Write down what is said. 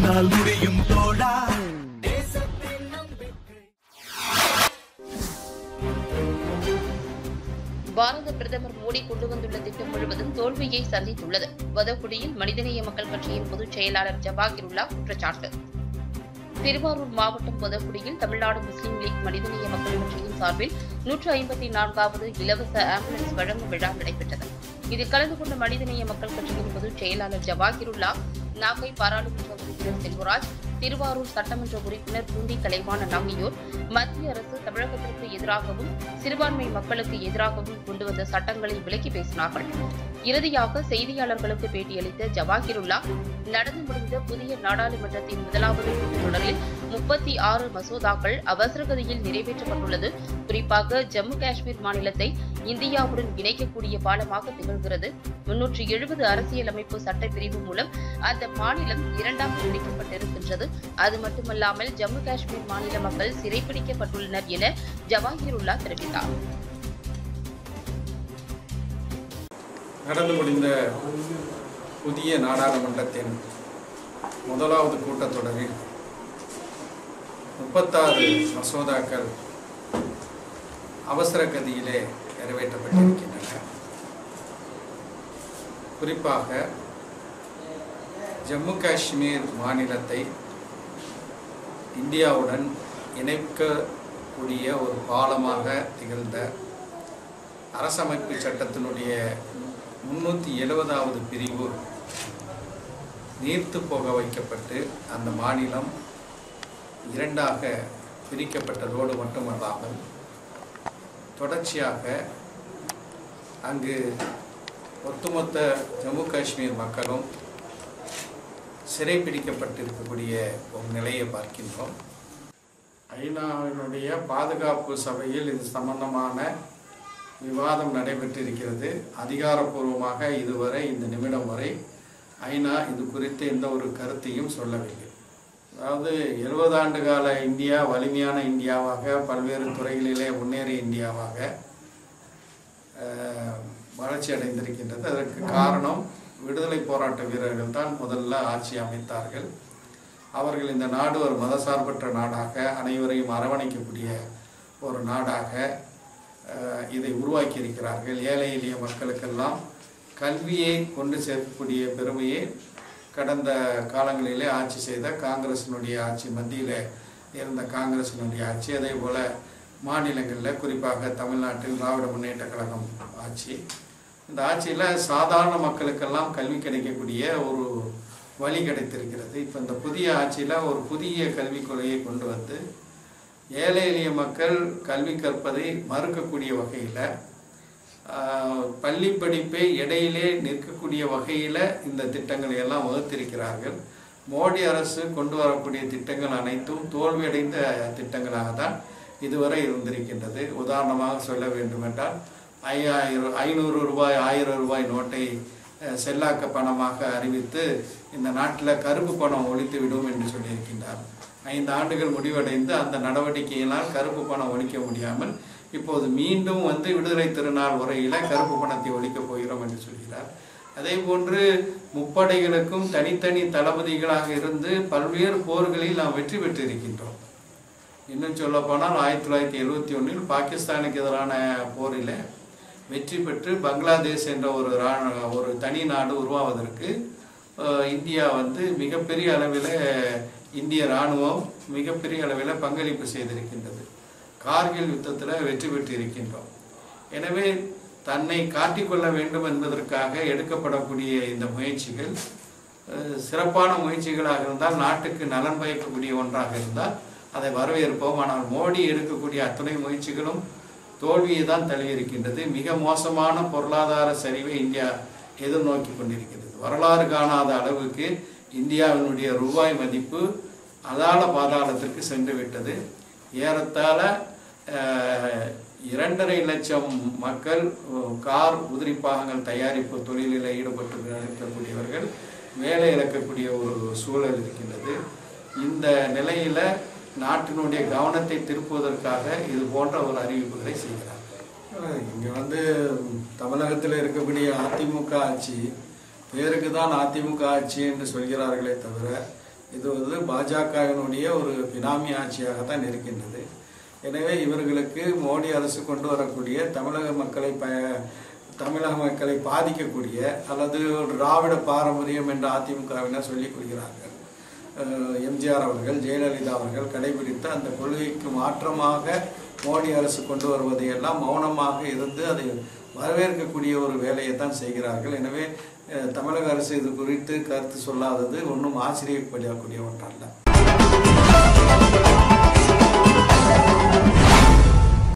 உன்னால் முடியும் தோழா பாரத பிரதமர் மோடி கொண்டு வந்துள்ள திட்டம் முழுவதும் தோல்வியை சந்தித்துள்ளது வதக்குடியில் மனிதநேய மக்கள் கட்சியின் பொதுச் செயலாளர் ஜவாகிருல்லா குற்றச்சாட்டு திருவாரூர் மாவட்டம் வதக்குடியில் தமிழ்நாடு முஸ்லீம் லீக் மனிதநேய மக்கள் கட்சியின் சார்பில் நூற்று ஐம்பத்தி நான்காவது இலவச ஆம்புலன்ஸ் வழங்கும் விழா நடைபெற்றது இதில் கலந்து கொண்ட மனிதநேய மக்கள் கட்சியின் பொதுச் செயலாளர் ஜவாகிருல்லா நாகை பாராளுமன்ற உறுப்பினர் செல்வராஜ் திருவாரூர் சட்டமன்ற உறுப்பினர் பூண்டி கலைவாணன் ஆகியோர் மத்திய அரசு தமிழகத்திற்கு எதிராகவும் சிறுபான்மை மக்களுக்கு எதிராகவும் கொண்டு வந்த சட்டங்களை விலக்கி பேசினார்கள் இறுதியாக செய்தியாளர்களுக்கு பேட்டியளித்த ஜவாஹிருல்லா நடந்து முடிந்த புதிய நாடாளுமன்றத்தின் முதலாவது கூட்டத்தொடரில் முப்பத்தி ஆறு மசோதாக்கள் அவசரகதியில் நிறைவேற்றப்பட்டுள்ளது குறிப்பாக ஜம்மு காஷ்மீர் மாநிலத்தை இந்தியாவுடன் இணைக்கக்கூடிய பாலமாக திகழ்கிறது முன்னூற்றி எழுபது அரசியலமைப்பு சட்ட பிரிவு மூலம் அந்த மாநிலம் இரண்டாக பிரிக்கப்பட்டிருக்கின்றது அது மட்டுமல்லாமல் ஜம்மு காஷ்மீர் மாநில மக்கள் சிறைப்பிடிக்கப்பட்டுள்ளனர் என ஜவாஹிருல்லா தெரிவித்தார் நடந்து முடிந்த புதிய நாடாளுமன்றத்தின் முதலாவது கூட்டத்தொடரில் முப்பத்தாறு மசோதாக்கள் அவசர கதியிலே நிறைவேற்றப்பட்டிருக்கின்றன குறிப்பாக ஜம்மு காஷ்மீர் மாநிலத்தை இந்தியாவுடன் இணைக்கக்கூடிய ஒரு பாலமாக திகழ்ந்த அரசமைப்பு சட்டத்தினுடைய முன்னூற்றி எழுபதாவது பிரிவு நீர்த்து போக வைக்கப்பட்டு அந்த மாநிலம் இரண்டாக பிரிக்கப்பட்டதோடு மட்டுமல்லாமல் தொடர்ச்சியாக அங்கு ஒட்டுமொத்த ஜம்மு காஷ்மீர் மக்களும் சிறைப்பிடிக்கப்பட்டிருக்கக்கூடிய ஒரு நிலையை பார்க்கின்றோம் ஐநாவினுடைய பாதுகாப்பு சபையில் இது சம்பந்தமான விவாதம் நடைபெற்றிருக்கிறது அதிகாரப்பூர்வமாக இதுவரை இந்த நிமிடம் வரை ஐநா இது குறித்து எந்த ஒரு கருத்தையும் சொல்லவில்லை அதாவது எழுபது ஆண்டு கால இந்தியா வலிமையான இந்தியாவாக பல்வேறு துறைகளிலே முன்னேறிய இந்தியாவாக அஹ், வளர்ச்சி அடைந்திருக்கின்றது அதற்கு காரணம் விடுதலை போராட்ட வீரர்கள் தான் முதல்ல ஆட்சி அமைத்தார்கள் அவர்கள் இந்த நாடு ஒரு மதசார்பற்ற நாடாக அனைவரையும் அரவணைக்கக்கூடிய ஒரு நாடாக அஹ், இதை உருவாக்கி இருக்கிறார்கள் ஏழை எளிய மக்களுக்கெல்லாம் கல்வியை கொண்டு சேர்க்கக்கூடிய பெருமையை கடந்த காலங்களிலே ஆட்சி செய்த காங்கிரசினுடைய ஆட்சி மத்தியில் இருந்த காங்கிரசினுடைய ஆட்சி அதே போல மாநிலங்களில் குறிப்பாக தமிழ்நாட்டில் திராவிட முன்னேற்ற கழகம் ஆட்சி இந்த ஆட்சியில் சாதாரண மக்களுக்கெல்லாம் கல்வி கிடைக்கக்கூடிய ஒரு வழி கிடைத்திருக்கிறது இப்போ இந்த புதிய ஆட்சியில் ஒரு புதிய கல்விக் கொள்கையை கொண்டு வந்து ஏழை எளிய மக்கள் கல்வி கற்பதை மறுக்கக்கூடிய வகையில் பள்ளி படிப்பை இடையிலே நிற்கக்கூடிய வகையில் இந்த திட்டங்களை எல்லாம் வகுத்திருக்கிறார்கள் மோடி அரசு கொண்டு வரக்கூடிய திட்டங்கள் அனைத்தும் தோல்வியடைந்த திட்டங்களாக தான் இதுவரை இருந்திருக்கின்றது உதாரணமாக சொல்ல வேண்டுமென்றால் ஐயாயிரம் ஐநூறு ரூபாய் ஆயிரம் ரூபாய் நோட்டை அஹ், செல்லாக்க பணமாக அறிவித்து இந்த நாட்டில் கருப்பு பணம் ஒழித்து விடும் என்று சொல்லியிருக்கின்றார் ஐந்து ஆண்டுகள் முடிவடைந்து அந்த நடவடிக்கையினால் கருப்பு பணம் ஒழிக்க முடியாமல் இப்போது மீண்டும் வந்து விடுதலை திருநாள் உரையில கருப்பு பணத்தை ஒழிக்கப் போகிறோம் என்று சொல்கிறார் அதே போன்று முப்படைகளுக்கும் தனித்தனி தளபதிகளாக இருந்து பல்வேறு போர்களில் நாம் வெற்றி பெற்று இருக்கின்றோம் இன்னும் சொல்ல போனால் ஆயிரத்தி தொள்ளாயிரத்தி எழுவத்தி ஒன்றில் பாகிஸ்தானுக்கு எதிரான போரில் வெற்றி பெற்று பங்களாதேஷ் என்ற ஒரு ரா- ஒரு தனி நாடு உருவாவதற்கு அஹ், இந்தியா வந்து மிகப்பெரிய அளவில் இந்திய இராணுவம் மிகப்பெரிய அளவில் பங்களிப்பு செய்திருக்கின்றது கார்கில் யுத்தத்தில் வெற்றி பெற்று இருக்கின்றோம் எனவே தன்னை காட்டிக்கொள்ள வேண்டும் என்பதற்காக எடுக்கப்படக்கூடிய இந்த முயற்சிகள் அஹ், சிறப்பான முயற்சிகளாக இருந்தால் நாட்டுக்கு நலன் பயக்கக்கூடிய ஒன்றாக இருந்தால் அதை வரவேற்போம் ஆனால் மோடி எடுக்கக்கூடிய அத்துணை முயற்சிகளும் தோல்வியை தான் தழுவியிருக்கின்றது மிக மோசமான பொருளாதார சரிவை இந்தியா எதிர்நோக்கி கொண்டிருக்கிறது வரலாறு காணாத அளவுக்கு இந்தியாவினுடைய ரூபாய் மதிப்பு அதாள பாதாளத்திற்கு சென்று விட்டது ஏறத்தாழ அஹ், இரண்டரை லட்சம் மக்கள் அஹ், கார் உதிரி பாகங்கள் தயாரிப்பு தொழிலில் ஈடுபட்டு இருக்கக்கூடியவர்கள் வேலை இழக்கக்கூடிய ஒரு சூழல் இருக்கின்றது இந்த நிலையில நாட்டினுடைய கவனத்தை திருப்புவதற்காக இது போன்ற ஒரு அறிவிப்புகளை செய்கிறார் இங்கே வந்து தமிழகத்தில் இருக்கக்கூடிய அதிமுக ஆட்சி பேருக்கு தான் அதிமுக ஆட்சி என்று சொல்கிறார்களே தவிர இது வந்து பாஜகவினுடைய ஒரு பினாமி ஆட்சியாகத்தான் இருக்கின்றது எனவே இவர்களுக்கு மோடி அரசு கொண்டு வரக்கூடிய தமிழக மக்களை ப தமிழக மக்களை பாதிக்கக்கூடிய அல்லது ஒரு திராவிட பாரம்பரியம் என்று அதிமுகவினர் சொல்லிக் கொள்கிறார்கள் அஹ் எம்ஜிஆர் அவர்கள் ஜெயலலிதா அவர்கள் கடைபிடித்த அந்த கொள்கைக்கு மாற்றமாக மோடி அரசு கொண்டு வருவதையெல்லாம் மௌனமாக இருந்து அதை வரவேற்கக்கூடிய ஒரு வேலையை தான் செய்கிறார்கள் எனவே அஹ் தமிழக அரசு இது குறித்து கருத்து சொல்லாதது ஒன்றும் ஆச்சரியப்படக்கூடிய ஒன்றல்ல